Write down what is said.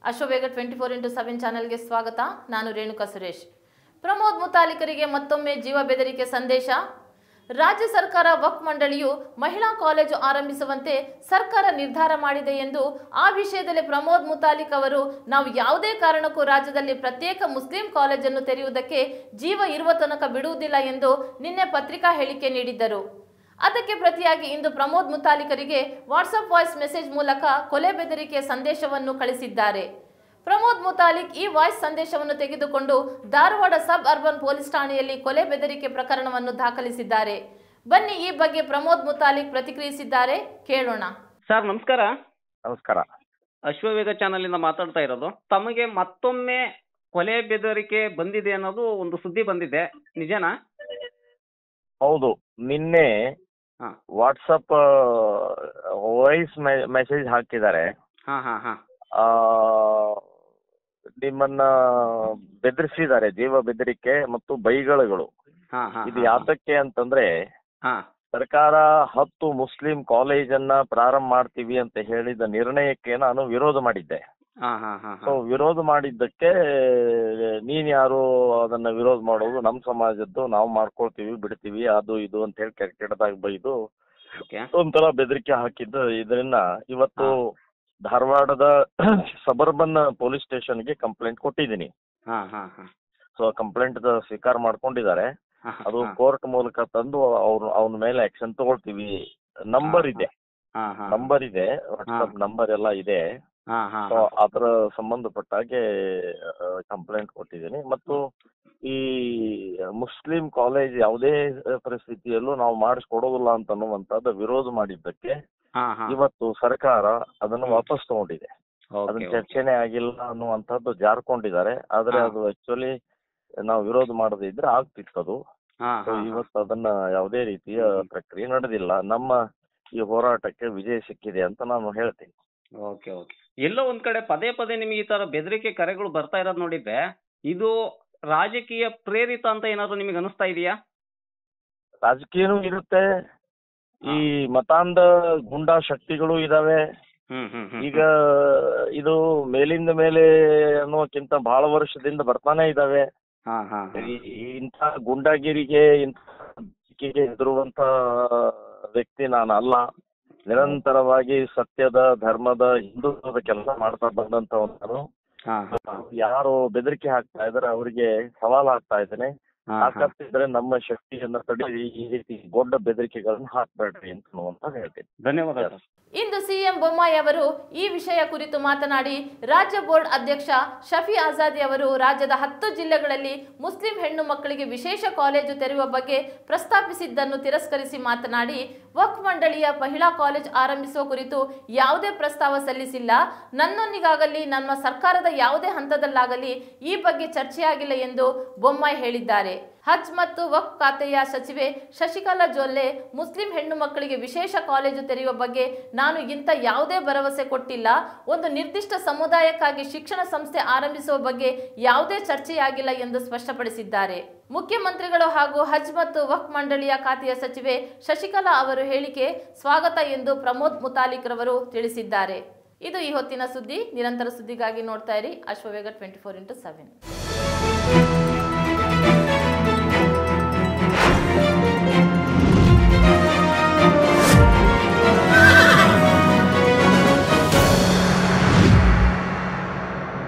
Ashwavega twenty four into seven ಚಾನೆಲ್ಗೆ ಸ್ವಾಗತ ನಾನು ರೇಣುಕಾ ಸುರೇಶ್ ಪ್ರಮೋದ್ ಮುತಾಲಿಕರಿಗೆ ಮತ್ತೊಮ್ಮೆ ಜೀವ ಬೆದರಿಕೆ ಸಂದೇಶ ರಾಜ್ಯ ಸರ್ಕಾರ ವಕ್ಫ್ ಮಂಡಳಿಯು ಮಹಿಳಾ ಕಾಲೇಜು ಆರಂಭಿಸುವಂತೆ ಸರ್ಕಾರ ನಿರ್ಧಾರ ಮಾಡಿದೆ ಎಂದು ಆ ವಿಷಯದಲ್ಲಿ ಪ್ರಮೋದ್ ಮುತಾಲಿಕ್ ಅವರು ನಾವು ಯಾವುದೇ ಕಾರಣಕ್ಕೂ ರಾಜ್ಯದಲ್ಲಿ ಪ್ರತ್ಯೇಕ ಮುಸ್ಲಿಂ ಕಾಲೇಜನ್ನು ತೆರೆಯುವುದಕ್ಕೆ ಜೀವ ಇರುವ ತನಕ ಬಿಡುವುದಿಲ್ಲ ಎಂದು ನಿನ್ನೆ ಪತ್ರಿಕಾ ಹೇಳಿಕೆ ನೀಡಿದ್ದರು ಅದಕ್ಕೆ ಪ್ರತಿಯಾಗಿ ಇಂದು ಪ್ರಮೋದ್ ಮುತಾಲಿಕರಿಗೆ ವಾಟ್ಸಪ್ ವಾಯ್ಸ್ ಮೆಸೇಜ್ ಮೂಲಕ ಕೊಲೆ ಬೆದರಿಕೆ ಸಂದೇಶವನ್ನು ಕಳಿಸಿದ್ದಾರೆ ಪ್ರಮೋದ್ ಮುತಾಲಿಕ್ ಈ ವಾಯ್ಸ್ ಸಂದೇಶವನ್ನು ತೆಗೆದುಕೊಂಡು ಧಾರವಾಡ ಸಬ್ ಅರ್ಬನ್ ಪೊಲೀಸ್ ಠಾಣೆಯಲ್ಲಿ ಕೊಲೆ ಬೆದರಿಕೆ ಪ್ರಕರಣವನ್ನು ದಾಖಲಿಸಿದ್ದಾರೆ ಬನ್ನಿ ಈ ಬಗ್ಗೆ ಪ್ರಮೋದ್ ಮುತಾಲಿಕ್ ಪ್ರತಿಕ್ರಿಯಿಸಿದ್ದಾರೆ ಕೇಳೋಣ ಸರ್ ನಮಸ್ಕಾರ ನಮಸ್ಕಾರ ಅಶ್ವವೇಗ ಚಾನಲಿಂದ ಮಾತಾಡ್ತಾ ಇರೋದು ತಮಗೆ ಮತ್ತೊಮ್ಮೆ ಕೊಲೆ ಬೆದರಿಕೆ ಬಂದಿದೆ ಅನ್ನೋದು ಒಂದು ಸುದ್ದಿ ಬಂದಿದೆ ನಿಜನಾ ಹೌದು ನಿನ್ನೆ ಹಾ. ವಾಟ್ಸಪ್ ವಾಯ್ಸ್ ಮೆಸೇಜ್ ಹಾಕಿದ್ದಾರೆ ಹಾ ಹಾ ಹಾ ಆ, ನಿಮ್ಮನ್ನ ಬೆದರಿಸಿದ್ದಾರೆ ಜೀವ ಬೆದರಿಕೆ ಮತ್ತು ಬೈಗಳುಗಳು ಹಾ ಹಾ ಇದು ಯಾತಕ್ಕೆ ಅಂತಂದ್ರೆ ಹಾ ಸರ್ಕಾರ ಹತ್ತು ಮುಸ್ಲಿಂ ಕಾಲೇಜನ್ನ ಪ್ರಾರಂಭ ಮಾಡ್ತೀವಿ ಅಂತ ಹೇಳಿದ ನಿರ್ಣಯಕ್ಕೆ ನಾನು ವಿರೋಧ ಮಾಡಿದ್ದೆ ಹಾ ಹಾ ಹಾ ಸೊ ವಿರೋಧ ಮಾಡಿದ್ದಕ್ಕೆ ನೀನ್ ಯಾರು ಅದನ್ನ ವಿರೋಧ ಮಾಡೋದು ನಮ್ಮ ಸಮಾಜದ್ದು ನಾವು ಮಾಡ್ಕೊಳ್ತೀವಿ ಬಿಡ್ತೀವಿ ಅದು ಇದು ಅಂತ ಹೇಳಿ ಕೆಟ್ಟ ಕೆಟ್ಟದಾಗಿ ಬೈದು ಓಕೆ ಒಂಥರ ಬೆದರಿಕೆ ಹಾಕಿದ್ದು ಇದರಿಂದ ಇವತ್ತು ಧಾರವಾಡದ ಸಬರ್ಬನ್ ಪೊಲೀಸ್ ಸ್ಟೇಷನ್ಗೆ ಕಂಪ್ಲೇಂಟ್ ಕೊಟ್ಟಿದ್ದೀನಿ ಹಾ ಹಾ ಹಾ ಸೊ ಕಂಪ್ಲೇಂಟ್ ಸ್ವೀಕಾರ ಮಾಡ್ಕೊಂಡಿದ್ದಾರೆ ಹಾ, ಅದು ಹಾ, ಕೋರ್ಟ್ ಮೂಲಕ ತಂದು ಅವ್ರ ಅವನ ಮೇಲೆ ಆಕ್ಷನ್ ತಗೊಳ್ತೀವಿ ನಂಬರ್ ಇದೆ ಹಾ ಹಾ ನಂಬರ್ ಇದೆ ವಾಟ್ಸ್ಆಪ್ ನಂಬರ್ ಎಲ್ಲ ಇದೆ ಹಾ ಹಾ ಸೊ ಅದರ ಸಂಬಂಧಪಟ್ಟ ಹಾಗೆ ಕಂಪ್ಲೇಂಟ್ ಕೊಟ್ಟಿದ್ದೀನಿ ಮತ್ತು ಈ ಮುಸ್ಲಿಂ ಕಾಲೇಜ್ ಯಾವುದೇ ಪರಿಸ್ಥಿತಿಯಲ್ಲೂ ನಾವು ಮಾಡಿಸ್ಕೊಡೋದಿಲ್ಲ ಅಂತ ಅನ್ನುವಂಥದ್ದು ವಿರೋಧ ಮಾಡಿದ್ದಕ್ಕೆ ಹಾ ಹಾ ಇವತ್ತು ಸರ್ಕಾರ ಅದನ್ನು ವಾಪಸ್ ತಗೊಂಡಿದೆ ಅದನ್ನ ಓಕೆ ಚರ್ಚೆನೆ ಆಗಿಲ್ಲ ಅನ್ನುವಂಥದ್ದು ಜಾರ್ಕೊಂಡಿದ್ದಾರೆ ಆದ್ರೆ ಹಾ. ಅದು ಆಕ್ಚುಲಿ ನಾವು ವಿರೋಧ ಮಾಡದೇ ಇದ್ರೆ ಆಗ್ತಿತ್ತು ಅದು ಹಾ ಸೊ ಹಾ ಇವತ್ತು ಅದನ್ನ ಯಾವುದೇ ರೀತಿಯ ಪ್ರಕ್ರಿಯೆ ನಡೆದಿಲ್ಲ ನಮ್ಮ ಈ ಹೋರಾಟಕ್ಕೆ ವಿಜಯ ಸಿಕ್ಕಿದೆ ಅಂತ ನಾನು ಹೇಳ್ತೀನಿ ಓಕೆ ಓಕೆ ಎಲ್ಲೋ ಒಂದ್ ಕಡೆ ಪದೇ ಪದೇ ನಿಮಗೆ ಈ ತರ ಬೆದರಿಕೆ ಕರೆಗಳು ಬರ್ತಾ ಇರೋದು ನೋಡಿದ್ರೆ ಇದು ರಾಜಕೀಯ ಪ್ರೇರಿತ ಅಂತ ಏನಾದ್ರು ನಿಮಗೆ ಅನಿಸ್ತಾ ಇದೆಯಾ ರಾಜಕೀಯನೂ ಇರುತ್ತೆ ಈ ಮತಾಂಧ ಗುಂಡಾ ಶಕ್ತಿಗಳು ಇದಾವೆ ಹ್ಮ್ ಹ್ಮ್ ಹ್ಮ್ ಈಗ ಇದು ಮೇಲಿಂದ ಮೇಲೆ ಅನ್ನೋಕ್ಕಿಂತ ಬಹಳ ವರ್ಷದಿಂದ ಬರ್ತಾನೆ ಇದಾವೆ ಹಾ ಹಾ ಹಾ ಈ- ಇಂಥ ಗುಂಡಾಗಿರಿಗೆ ಇಂಥ ಧಮಕಿಗೆ ಹೆದರುವಂತ ವ್ಯಕ್ತಿ ನಾನು ಅಲ್ಲ ನಿರಂತರವಾಗಿ ಸತ್ಯದ ಧರ್ಮದ ಹಿಂದುತ್ವದ ಕೆಲಸ ಮಾಡ್ತಾ ಬಂದಂತವನು ನಾನು ಹಾ ಹಾ ಯಾರು ಬೆದರಿಕೆ ಹಾಕ್ತಾ ಇದಾರೆ ಅವರಿಗೆ ಸವಾಲ್ ಹಾಕ್ತಾ ಇದ್ದೇನೆ ಹಾ ಹಾ ತಾಕತ್ತಿದ್ರೆ ನಮ್ಮ ಶಕ್ತಿಯನ್ನ ತಡೆಯಿರಿ ಈ ರೀತಿ ದೊಡ್ಡ ಬೆದರಿಕೆಗಳನ್ನ ಹಾಕ್ಬೇಡ್ರಿ ಅಂತ ಅನ್ನುವಂತ ಹೇಳ್ತೀನಿ ಧನ್ಯವಾದ ಸರ್ ಇಂದು ಸಿಎಂ ಬೊಮ್ಮಾಯಿ ಅವರು ಈ ವಿಷಯ ಕುರಿತು ಮಾತನಾಡಿ ರಾಜ್ಯ ಬೋರ್ಡ್ ಅಧ್ಯಕ್ಷ ಶಫಿ ಆಜಾದಿ ಅವರು ರಾಜ್ಯದ ಹತ್ತು ಜಿಲ್ಲೆಗಳಲ್ಲಿ ಮುಸ್ಲಿಂ ಹೆಣ್ಣು ಮಕ್ಕಳಿಗೆ ವಿಶೇಷ ಕಾಲೇಜು ತೆರೆಯುವ ಬಗ್ಗೆ ಪ್ರಸ್ತಾಪಿಸಿದ್ದನ್ನು ತಿರಸ್ಕರಿಸಿ ಮಾತನಾಡಿ ವಕ್ಫ್ ಮಂಡಳಿಯ ಮಹಿಳಾ ಕಾಲೇಜ್ ಆರಂಭಿಸುವ ಕುರಿತು ಯಾವುದೇ ಪ್ರಸ್ತಾವ ಸಲ್ಲಿಸಿಲ್ಲ ನನ್ನೊಂದಿಗಾಗಲಿ ನಮ್ಮ ಸರ್ಕಾರದ ಯಾವುದೇ ಹಂತದಲ್ಲಾಗಲಿ ಈ ಬಗ್ಗೆ ಚರ್ಚೆಯಾಗಿಲ್ಲ ಎಂದು ಬೊಮ್ಮಾಯಿ ಹೇಳಿದ್ದಾರೆ ಹಜ್ ಮತ್ತು ವಕ್ಫ್ ಖಾತೆಯ ಸಚಿವೆ ಶಶಿಕಲಾ ಜೊಲ್ಲೆ ಮುಸ್ಲಿಂ ಹೆಣ್ಣು ಮಕ್ಕಳಿಗೆ ವಿಶೇಷ ಕಾಲೇಜು ತೆರೆಯುವ ಬಗ್ಗೆ ನಾನು ಇಂಥ ಯಾವುದೇ ಭರವಸೆ ಕೊಟ್ಟಿಲ್ಲ ಒಂದು ನಿರ್ದಿಷ್ಟ ಸಮುದಾಯಕ್ಕಾಗಿ ಶಿಕ್ಷಣ ಸಂಸ್ಥೆ ಆರಂಭಿಸುವ ಬಗ್ಗೆ ಯಾವುದೇ ಚರ್ಚೆಯಾಗಿಲ್ಲ ಎಂದು ಸ್ಪಷ್ಟಪಡಿಸಿದ್ದಾರೆ ಮುಖ್ಯಮಂತ್ರಿಗಳು ಹಾಗೂ ಹಜ್ ಮತ್ತು ವಕ್ಫ್ ಮಂಡಳಿಯ ಖಾತೆಯ ಸಚಿವೆ ಶಶಿಕಲಾ ಅವರು ಹೇಳಿಕೆ ಸ್ವಾಗತ ಎಂದು ಪ್ರಮೋದ್ ಮುತಾಲಿಕ್ ರವರು ತಿಳಿಸಿದ್ದಾರೆ ಇದು ಈ ಹೊತ್ತಿನ ಸುದ್ದಿ ನಿರಂತರ ಸುದ್ದಿಗಾಗಿ ನೋಡ್ತಾ ಇರಿ Ashwavega twenty four into seven